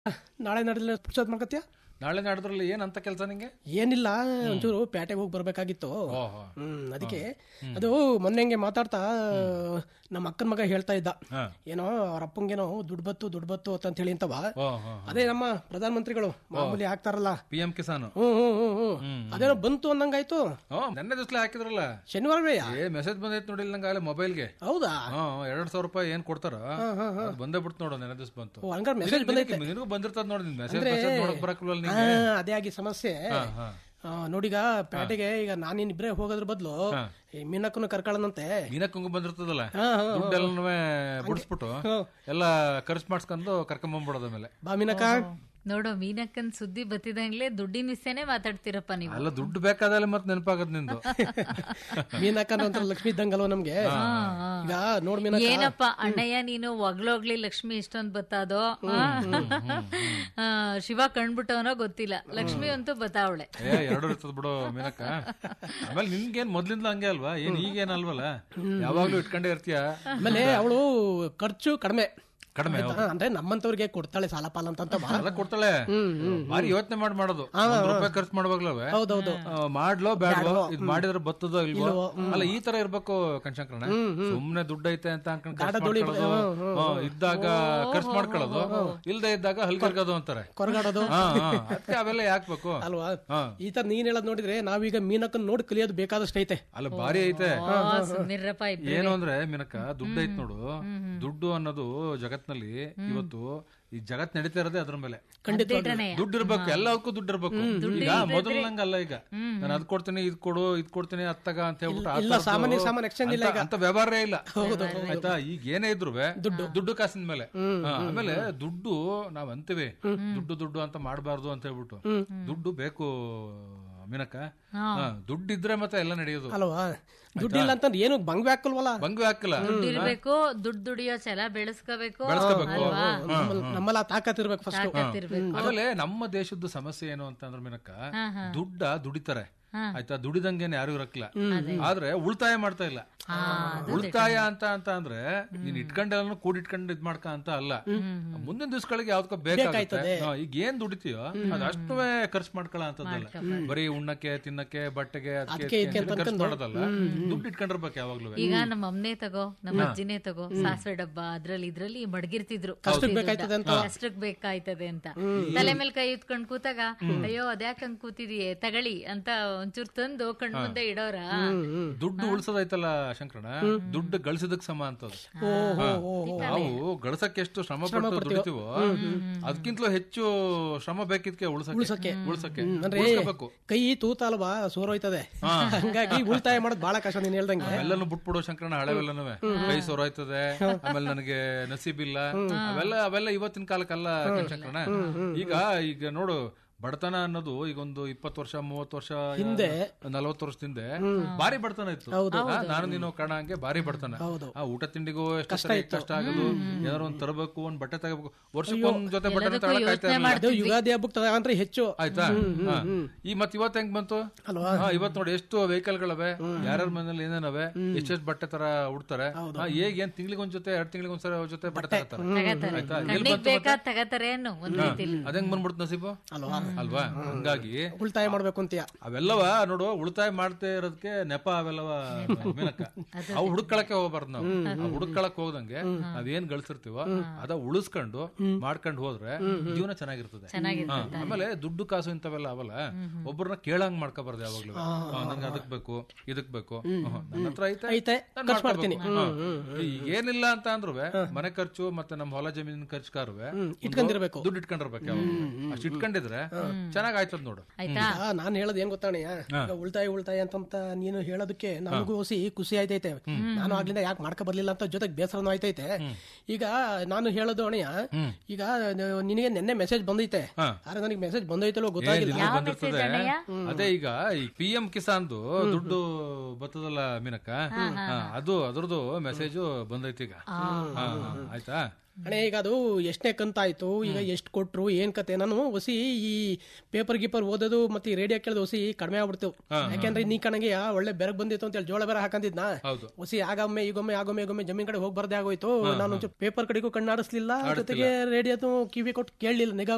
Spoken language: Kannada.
ನಾಳೆ ನಡೆದ್ರೆ ಪುರ್ಸೋದ್ ಮಾಡ್ಕತ್ತೀಯ ನಾಳೆ ನಾಡಿದ್ರಲ್ಲಿ ಏನಂತ ಕೆಲಸ ನಿಂಗೆ ಏನಿಲ್ಲ ಒಂಚೂರು ಪ್ಯಾಟೆಗೆ ಹೋಗಿ ಬರ್ಬೇಕಾಗಿತ್ತು ಓಹೋ ಹ್ಮ್ ಅದಕ್ಕೆ ಅದು ಮೊನ್ನೆ ಹಂಗೆ ಮಾತಾಡ್ತಾ ನಮ್ಮ ಅಕ್ಕನ ಮಗ ಹೇಳ್ತಾ ಇದ್ದ ಹಾ. ಏನೋ ಅವ್ರ ಅಪ್ಪಂಗೇನೋ ದುಡ್ಡು ಬತ್ತು ದುಡ್ಡು ಬತ್ತು ಅಂತ ಹೇಳಿ ಅಂತವ ಓಹೋ ಅದೇ ನಮ್ಮ ಪ್ರಧಾನ ಮಂತ್ರಿಗಳು ಮಾಮೂಲಿ ಆಗ್ತಾರಲ್ಲ ಪಿ ಎಂ ಕಿಸಾನ್ ಹ್ಮ್ ಹ್ಮ್ ಹ್ಮ್ ಹ್ಮ್ ಅದೇನೋ ಬಂತು ಅಂದಂಗಾಯ್ತು ಓ ನೆನ್ನೆ ದಿವ್ಸಲೇ ಹಾಕಿದ್ರಲ್ಲ ಶನಿವಾರವೇ ಏ ಮೆಸೇಜ್ ಬಂದೈತ್ ನೋಡಿಲ್ಲ ನಂಗೆ ಆಗಲೇ ಮೊಬೈಲ್ಗೆ ಹೌದಾ ಹಾ ಎರಡ್ ಸಾವಿರ ರೂಪಾಯಿ ಏನ್ ಕೊಡ್ತಾರ ಅದು ಬಂದೇ ಬಿಡ್ತು ನೋಡು ನೆನ್ನೆ ದಿವ್ಸ ಬಂತು ಓ, ಹಂಗಾರೆ ಮೆಸೇಜ್ ಬಂದೈತೆ ನಿನಗೂ- ನಿನಗೂ ಬಂದಿರ್ತದ ನೋಡಿ ನಿನ್ ಮೆಸೇಜ್ ಮೆಸೇಜ್ ನೋಡಕ್ ಬರಕಲ್ವಲ್ಲ ಆ, ನಿಂಗೆ ಅದೇ ಆಗಿ ಸಮಸ್ಯೆ ಹಾ, ಹಾ. ಆ, ನೋಡೀಗ ಪ್ಯಾಟೆಗೆ ಈಗ ನಾನಿನ್ ಇಬ್ರೇ ಹೋಗೋದ್ರ ಬದಲು ಈ ಮೀನಕ್ಕನ್ನು ಕರ್ಕೊಳ್ಳೋಣಂತೆ ಮೀನಕ್ಕಂಗು ಬಂದಿರ್ತದಲ್ಲ ಹಾ, ಹಾ, ದುಡ್ಡೆಲ್ಲನೂ ಬಿಡಿಸ್ಬಿಟ್ಟು ಎಲ್ಲ ಖರ್ಚು ಮಾಡ್ಸ್ಕೊಂಡು ಕರ್ಕೊಂಬಂದ್ಬಿಡೋದ ಮೇಲೆ ಬಾ ಮೀನಕ್ಕ ನೋಡೋ ಮೀನಕ್ಕನ್ ಸುದ್ದಿ ಬತ್ತಿದಂಗ್ಲೆ ದುಡ್ಡಿನ ವಿಷಯನೇ ಮಾತಾಡ್ತೀರಪ್ಪ ನೀವು ಅಲ್ಲ ದುಡ್ಡು ಬೇಕಾದಲ್ಲಿ ಮತ್ತೆ ನೆನಪಾಗದ್ ನಿಂದು ಮೀನಕ್ಕ ಅಂತ ಲಕ್ಷ್ಮಿ ಇದ್ದಂಗಲ್ವ ನಮ್ಗೆ ಈಗ ನೋಡ್ ಮೀನಕ್ಕ ಏನಪ್ಪ ಅಣ್ಣಯ್ಯ ನೀನು ಒಗ್ಲೋಗ್ಲಿ ಲಕ್ಷ್ಮಿ ಇಷ್ಟೊಂದ್ ಬತ್ತಾದೋ ಆ, ಶಿವ ಕಣ್ಬಿಟ್ಟವನೋ ಗೊತ್ತಿಲ್ಲ ಲಕ್ಷ್ಮಿ ಅಂತೂ ಬತ್ತಾವಳೆ ಏ ಎರಡು ಇರ್ತದ ಬಿಡು ಮೀನಕ್ಕ ಆಮೇಲೆ ನಿನ್ಗೇನ್ ಮೊದ್ಲಿಂದ ಹಂಗೆ ಅಲ್ವಾ ಏನ್ ಈಗೇನ್ ಅಲ್ವಲ್ಲ ಯಾವಾಗ್ಲೂ ಇಟ್ಕೊಂಡೇ ಇರ್ತೀಯ ಆಮೇಲೆ ಅವಳು ಖರ್ಚು ಕಡಿಮೆ ಕಡಿಮೆ ಆಯ್ತಾ? ಅಂದ್ರೆ ನಮ್ಮಂತವ್ರಿಗೆ ಕೊಡ್ತಾಳೆ ಸಾಲ ಪಾಲ ಅಂತ ಅದ ಕೊಡ್ತಾಳೆ ಭಾರಿ ಯೋಚನೆ ಮಾಡಿ ಮಾಡೋದು ಒಂದ್ ರೂಪಾಯಿ ಖರ್ಚು ಮಾಡುವಾಗ್ಲವೇ ಹೌದೌದು ಮಾಡ್ಲೋ ಬ್ಯಾಡ್ಲೋ ಇದ್ ಮಾಡಿದ್ರೆ ಬತ್ತದೋ ಇಲ್ವೋ ಅಲ್ಲ ಈ ತರ ಇರ್ಬೇಕು ಕಣ್ಶಂಕರಣ ಸುಮ್ನೆ ದುಡ್ಡು ಐತೆ ಅಂತ ಅನ್ಕೊಂಡ್ ಖರ್ಚು ಮಾಡ್ಕೊಳ್ಳೋದು ಹಾ, ಇದ್ದಾಗ ಖರ್ಚು ಮಾಡ್ಕೊಳ್ಳೋದು ಇಲ್ದೇ ಇದ್ದಾಗ ಹಲ್ಕರ್ಗೋದು ಅಂತಾರೆ ಕೊರಗಾಡೋದು ಹಾ ಹಾ. ಅದ್ಕೆ ಅವೆಲ್ಲ ಯಾಕ್ಬೇಕು ಅಲ್ವಾ ಹಾ. ಈ ತರ ನೀನ್ ಹೇಳೋದ್ ನೋಡಿದ್ರೆ ನಾವೀಗ ಮೀನಕ್ಕನ್ ನೋಡಿ ಕಲಿಯೋದು ಬೇಕಾದಷ್ಟು ಐತೆ ಅಲ್ಲ ಭಾರಿ ಐತೆ ಆ, ಸುಮ್ನಿರಪ್ಪ ಇಬ್ರು ಏನು ಅಂದ್ರೆ ಮಿನಕ ದುಡ್ಡು ಐತ್ ನೋಡು ದುಡ್ಡು ಅನ್ನೋದು ಜಗತ್ನಲ್ಲಿ ಇವತ್ತು ಈ ಜಗತ್ ನಡೀತಾ ಇರೋದೇ ಅದ್ರ ಮೇಲೆ ಅದೇಟನೆ. ದುಡ್ಡು ಇರ್ಬೇಕು ಎಲ್ಲದಕ್ಕೂ ದುಡ್ಡು ಇರ್ಬೇಕು ಈಗ ಮೊದಲಂಗಲ್ಲ ಈಗ ನಾನು ಅದ್ ಕೊಡ್ತೀನಿ ಇದ್ ಕೊಡು ಇದ್ ಕೊಡ್ತೀನಿ ಅತ್ತಗ ಅಂತ ಹೇಳ್ಬಿಟ್ಟು ಆ ಇಲ್ಲ, ಥರದ್ದು ಸಾಮಾನ್ಯ ಸಾಮಾನ್ಯ exchange ಇಲ್ಲ ಅಂತ- ಅಂತ ವ್ಯವಹಾರ ಇಲ್ಲ ಆಯ್ತಾ ಈಗ ಏನೇ ಇದ್ರು ದುಡ್ಡು ದುಡ್ಡು ಕಾಸಿನ ಮೇಲೆ ಹಾ, ಆಮೇಲೆ ದುಡ್ಡು ನಾವ್ ಅಂತೀವಿ ದುಡ್ಡು ದುಡ್ಡು ಅಂತ ಮಾಡಬಾರ್ದು ಅಂತ ಹೇಳ್ಬಿಟ್ಟು ದುಡ್ಡು ಬೇಕು ಮಿನಕ ಹಾ, ದುಡ್ಡು ಇದ್ರೆ ಮತ್ತೆ ಎಲ್ಲ ನಡೆಯೋದು ಅಲ್ವಾ ದುಡ್ಡಿಲ್ಲ ಅಂತಂದ್ರೆ ಏನು ಬಂಗ್ವೆ ಹಾಕಲ್ವಲ್ಲ ಬಂಗು ಹಾಕಿಲ್ಲ ದುಡ್ಡಿರ್ಬೇಕು ದುಡ್ಡು ದುಡಿಯೋ ಛಲ ಬೆಳೆಸ್ಕೋಬೇಕು ಬೆಳೆಸ್ಕೋಬೇಕು. ಅಲ್ವಾ ನಮ್ಮಲ್ಲಿ- ನಮ್ಮಲ್ಲ ತಾಕತ್ ಇರ್ಬೇಕು ಫಸ್ಟ್ ತಾಕತ್ತಿರ್ಬೇಕು ಆಮೇಲೆ ನಮ್ಮ ದೇಶದ ಸಮಸ್ಯೆ ಏನು ಅಂತ ಅಂದ್ರೆ ಮಿನಕ ದುಡ್ಡ ದುಡಿತಾರೆ ಆಯ್ತಾ ದುಡಿದಂಗೇನೆ ಯಾರು ಇರಕ್ಕಿಲ್ಲ ಆದ್ರೆ ಉಳಿತಾಯ ಮಾಡ್ತಾ ಇಲ್ಲ ಉಳಿತಾಯ ಅಂತ ಅಂತ ಅಂದ್ರೆ ನೀನ್ ಇಟ್ಕೊಂಡೆಲ್ಲ ಕೂಡಿ ಇಟ್ಕೊಂಡು ಇದ್ ಮಾಡ್ಕ ಅಂತ ಅಲ್ಲ ಮುಂದಿನ ದಿವಸಗಳಿಗೆ ಯಾವ್ದಕ್ಕ ಬೇಕಾಗುತ್ತೆ ಹಾ, ಈಗ ಏನ್ ದುಡಿತೀಯೋ ಅದಷ್ಟು ಖರ್ಚು ಮಾಡ್ಕೊಳ್ಳೋ ಅಂತದಲ್ಲ ಬರೀ ಉಣ್ಣಕ್ಕೆ ತಿನ್ನಕ್ಕೆ ಬಟ್ಟೆಗೆ ಅದಕ್ಕೆ ಖರ್ಚು ಮಾಡೋದಲ್ಲ ದುಡ್ಡು ಇಟ್ಕೊಂಡಿರ್ಬೇಕು ಯಾವಾಗ್ಲೂ ಈಗ ನಮ್ಮ ಅಮ್ಮನೇ ತಗೋ ನಮ್ಮ ಅಜ್ಜಿನೇ ತಗೋ ಸಾಸಿವೆ ಡಬ್ಬ ಅದ್ರಲ್ಲಿ ಇದ್ರಲ್ಲಿ ಮಡಗಿರ್ತಿದ್ರು ಕಷ್ಟಕ್ಕೆ ಬೇಕಾಯ್ತದೆ ಅಂತ. ಕಷ್ಟಕ್ ಬೇಕಾಯ್ತದೆ ಅಂತ ತಲೆ ಮೇಲೆ ಕೈ ಇತ್ಕೊಂಡ್ ಕೂತಾಗ ಅಯ್ಯೋ ಅದ್ಯಾಕ್ ಹಂಗ್ ಕೂತಿದೀಯ ತಗಳಿ ಅಂತ ಒಂಚೂರ್ ತಂದು ಕಣ್ ಮುಂದೆ ಇಡೋರ ದುಡ್ಡು ಉಳಿಸೋದೈತಲ್ಲ ಶಂಕರಣ ದುಡ್ಡು ಗಳಿಸೋದಕ್ ಸಮ ಅಂತದ್ದು ನಾವು ಗಳಿಸಕ್ಕೆ ಎಷ್ಟು ಶ್ರಮ ಪಟ್ಟು ದುಡಿತೀವೋ ಅದಕ್ಕಿಂತಲೂ ಹೆಚ್ಚು ಶ್ರಮ ಬೇಕಿದ್ಕೆ ಉಳಿಸಕ್ಕೆ ಉಳಿಸಕ್ಕೆ ಅಂದ್ರೆ ಉಳಿಸ್ಕೋಬೇಕು ಕೈ ತೂತ ಅಲ್ವಾ ಸೋರೋಯ್ತದೆ ಹಂಗಾಗಿ ಉಳಿತಾಯ ಮಾಡೋದು ಬಹಳ ಕಷ್ಟ ನೀನ್ ಹೇಳ್ದಂಗೆ ಅವೆಲ್ಲನೂ ಬಿಟ್ಬಿಡು ಶಂಕರಣ ಹಳೆವೆಲ್ಲನೂ ಕೈ ಸೊರೋಯ್ತದೆ ಆಮೇಲೆ ನನಗೆ ನಸೀಬಿಲ್ಲ ಅವೆಲ್ಲ ಅವೆಲ್ಲ ಇವತ್ತಿನ ಕಾಲಕ್ಕಲ್ಲ ಶಂಕರಣ ಈಗ ಈಗ ನೋಡು ಬಡತನ ಅನ್ನೋದು ಈಗ ಒಂದು ಇಪ್ಪತ್ತು ವರ್ಷ ಮೂವತ್ತು ವರ್ಷ ಹಿಂದೆ ನಲವತ್ತು ವರ್ಷದಿಂದ ಭಾರಿ ಬಡತನ ಇತ್ತು ಆ, ನಾನು ನೀನು ಕಾಣ ಹಂಗೆ ಭಾರಿ ಬಡತನ ಆ ಊಟ ತಿಂಡಿಗೂ ಎಷ್ಟು ಸರಿ ಕಷ್ಟ ಆಗೋದು ಏನಾರು ಒಂದ್ ತರಬೇಕು ಒಂದ್ ಬಟ್ಟೆ ತಗೋಬೇಕು ವರ್ಷಕ್ಕೆ ಒಂದ್ ಜೊತೆ ಬಟ್ಟೆ ತಗೊಳಕ್ ಆಯ್ತಾ ಇರ್ಲಿಲ್ಲ. ಅದು ಯುಗಾದಿ ಹಬ್ಬಕ್ಕೆ ತಗೊಂಡ್ರೆ ಹೆಚ್ಚು ಆಯ್ತಾ ಹಾ. ಈ ಮತ್ ಇವತ್ ಹೆಂಗ್ ಬಂತು ಅಲ್ವಾ? ಹಾ, ಇವತ್ ನೋಡಿ ಎಷ್ಟು ವೆಹಿಕಲ್ ಗಳವೆ ಯಾರ್ಯಾರ ಮನೇಲಿ ಏನೇನವೆ ಎಷ್ಟೆಷ್ಟು ಬಟ್ಟೆ ತರ ಉಡ್ತಾರೆ ಹಾ, ಹೇಗ್ ಏನ್ ತಿಂಗ್ಳಿಗೆ ಒಂದ್ ಜೊತೆ ಎರಡ್ ತಿಂಗಳಿಗೆ ಒಂದ್ಸರಿ ಅವ್ರ ಜೊತೆ ಬಟ್ಟೆ ತಗೋತಾರೆ ಆಯ್ತಾ ಎಲ್ಲಿ ಕಣ್ಣಿಗ್ ಬಂತು ಬೇಕಾದ್ ತಗತಾರೆ ಅನ್ನು ಒಂದ್ ರೀತಿಲಿ ಅದಂಗ್ ಬಂದ್ಬಿಡ್ತು ನಸೀಬು ಅಲ್ವಾ ಹಂಗಾಗಿ ಉಳಿತಾಯ ಮಾಡ್ಬೇಕು ಅಂತೀಯ ಅವೆಲ್ಲವ ನೋಡು ಉಳಿತಾಯ ಮಾಡ್ತಾ ಇರೋದಕ್ಕೆ ನೆಪ ಅವೆಲ್ಲವ ಮೀನಕ್ಕ ಅವು ಹುಡುಕಳಕ್ಕೆ ಹೋಗ್ಬಾರ್ದು ನಾವು ಆ ಹುಡುಕಳಕ್ ಹೋದಂಗೆ ನಾವೇನ್ ಗಳಿಸಿರ್ತೀವೋ ಅದ ಉಳಿಸ್ಕೊಂಡು ಮಾಡ್ಕೊಂಡು ಹೋದ್ರೆ ಜೀವನ ಚೆನ್ನಾಗಿರ್ತದೆ ಹಾ, ಆಮೇಲೆ ದುಡ್ಡು ಕಾಸು ಇಂಥವೆಲ್ಲ ಅವಲ್ಲ ಒಬ್ಬರನ್ನ ಕೇಳಂಗ್ ಮಾಡ್ಕೋಬಾರ್ದು ಯಾವಾಗ್ಲೂ ಹಾ, ನಂಗೆ ಅದಕ್ ಬೇಕು ಇದಕ್ ಬೇಕು ಹ್ಮ್, ನನ್ನ ಹತ್ರ ಐತೆ ಐತೆ ನಾನ್ ಖರ್ಚು ಮಾಡ್ತೀನಿ ಮಾಡ್ಕೋಬೇಕು. ಹಾ. ಈಗ ಏನಿಲ್ಲ ಅಂತ ಅಂದ್ರು ಮನೆ ಖರ್ಚು ಮತ್ತೆ ನಮ್ಮ ಹೊಲ ಜಮೀನಿನ ಖರ್ಚು ಕಾರುವೆ ಇಟ್ಕೊಂಡಿರ್ಬೇಕು. ದುಡ್ಡು ಇಟ್ಕೊಂಡಿರ್ಬೇಕು ಯಾವಾಗ್ಲೂ ಅಷ್ಟು ಇಟ್ಕೊಂಡಿದ್ರೆ ಚೆನ್ನಾಗ್ ಆಯ್ತದ ನೋಡು ಆಯ್ತಾ ಈಗ ನಾನು ಹೇಳೋದು ಏನ್ ಗೊತ್ತಾಣಯ್ಯ ಈಗ ಉಳಿತಾಯ ಉಳಿತಾಯ ಅಂತಂತ ನೀನು ಹೇಳೋದಕ್ಕೆ ನನಗೂ ಹೊಸಿ ಖುಷಿ ಆಯ್ತೈತೆ ನಾನು ಆಗ್ಲಿಂದ ಯಾಕೆ ಮಾಡ್ಕೊ ಬರ್ಲಿಲ್ಲ ಅಂತ ಜೊತೆಗೆ ಬೇಸರನೂ ಆಯ್ತೈತೆ ಈಗ ನಾನು ಹೇಳೋದು ಅಣಯ್ಯ ಈಗ ನ- ನಿನಗೆ ನಿನ್ನೆ ಮೆಸೇಜ್ ಬಂದೈತೆ ಆದ್ರೆ ನನಗೆ ಮೆಸೇಜ್ ಬಂದೈತಲ್ವ ಗೊತ್ತಾಗಿಲ್ಲ ದಿನ ಬಂದಿರ್ತದೆ ಅದೇ ಈಗ ಈ ಪಿ ಎಂ ಕಿಸಾನ್ದು ದುಡ್ಡು ಬರ್ತದಲ್ಲ ಮೀನಕ್ಕ ಹಾ, ಅದು ಅದ್ರದ್ದು ಮೆಸೇಜು ಬಂದೈತಿ ಈಗ ಹಾ, ಹಾ, ಆಯ್ತಾ ಅಣ್ಣ ಈಗ ಅದು ಎಷ್ಟನೇ ಕಂತಾಯ್ತು ಈಗ ಎಷ್ಟು ಕೊಟ್ರು ಏನ್ ಕತೆ ನಾನು ಹೊಸಿ ಈ ಪೇಪರ್ ಗೀಪರ್ ಓದೋದು ಮತ್ತೆ ಈ ರೇಡಿಯೋ ಕೇಳೋದು ಹೊಸಿ ಕಡಿಮೆ ಆಗ್ಬಿಡ್ತು ಯಾಕೆಂದ್ರೆ ನೀ ಕಣಗೆ ಒಳ್ಳೆ ಬೆರಗ್ ಬಂದಿತ್ತು ಅಂತ ಹೇಳಿ ಜೋಳ ಬೇರೆ ಹಾಕಂದಿದ್ನ ಹೌದು ಹೊಸಿ ಆಗೊಮ್ಮೆ ಈಗೊಮ್ಮೆ ಆಗೊಮ್ಮೆ ಈಗೊಮ್ಮೆ ಜಮೀನ್ ಕಡೆ ಹೋಗಿ ಬರ್ದೇ ಆಗೋಯ್ತು ನಾನು ಒಂಚೂರು ಪೇಪರ್ ಕಡೆಗೂ ಕಣ್ಣಾಡಿಸ್ಲಿಲ್ಲ ಜೊತೆಗೆ ರೇಡಿಯೋದು ಕಿವಿ ಕೊಟ್ಟು ಕೇಳಲಿಲ್ಲ ನಿಗಾ